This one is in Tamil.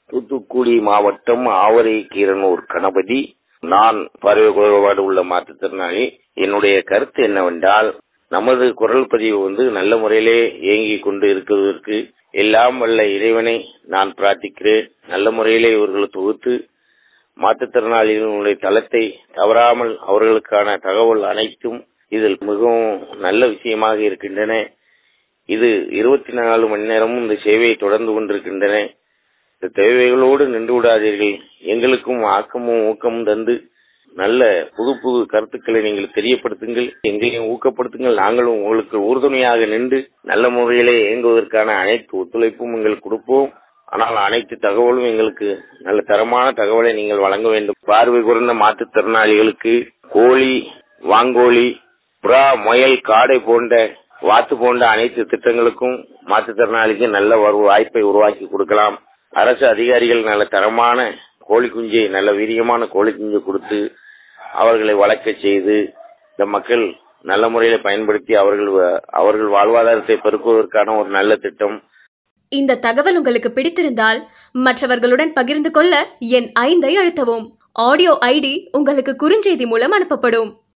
தூத்துக்குடி மாவட்டம் ஆவரை கீரனூர் கணபதி நான் பார்வை குறைபாடு உள்ள மாற்றுத்திறனாளி என்னுடைய கருத்து என்னவென்றால் நமது குரல் பதிவு வந்து நல்ல முறையிலே இயங்கிக் கொண்டு இருக்கிறதற்கு எல்லாம் வல்ல இறைவனை நான் பிரார்த்திக்கிறேன் நல்ல முறையிலே இவர்கள் தொகுத்து மாற்றுத்திறனாளிகளுடைய தளத்தை தவறாமல் அவர்களுக்கான தகவல் அனைத்தும் இதில் மிகவும் நல்ல விஷயமாக இருக்கின்றன இது இருபத்தி நாலு மணி நேரமும் இந்த சேவையை தொடர்ந்து கொண்டிருக்கின்றன இந்த தேவைகளோடு நின்று விடாதீர்கள் எங்களுக்கும் ஆக்கமும் ஊக்கமும் தந்து நல்ல புது புது கருத்துக்களை நீங்கள் தெரியப்படுத்துங்கள் எங்களையும் ஊக்கப்படுத்துங்கள் நாங்களும் உங்களுக்கு உறுதுணையாக நின்று நல்ல முறையிலே இயங்குவதற்கான அனைத்து ஒத்துழைப்பும் எங்களுக்கு கொடுப்போம் ஆனால் அனைத்து தகவலும் எங்களுக்கு நல்ல தரமான தகவலை நீங்கள் வழங்க வேண்டும் பார்வை குறைந்த மாற்றுத்திறனாளிகளுக்கு கோழி வாங்கோழி புறா முயல் காடை போன்ற வாத்து போன்ற அனைத்து திட்டங்களுக்கும் மாற்றுத்திறனாளிக்கு நல்ல ஒரு வாய்ப்பை உருவாக்கி கொடுக்கலாம் அரசு அதிகாரிகள் நல்ல தரமான கோழி குஞ்சை நல்ல வீரியமான கோழி குஞ்சை கொடுத்து அவர்களை வளர்க்க செய்து இந்த மக்கள் நல்ல முறையில பயன்படுத்தி அவர்கள் அவர்கள் வாழ்வாதாரத்தை பெருக்குவதற்கான ஒரு நல்ல திட்டம் இந்த தகவல் உங்களுக்கு பிடித்திருந்தால் மற்றவர்களுடன் பகிர்ந்து கொள்ள என் ஐந்தை அழுத்தவும் ஆடியோ ஐடி உங்களுக்கு குறுஞ்செய்தி மூலம் அனுப்பப்படும்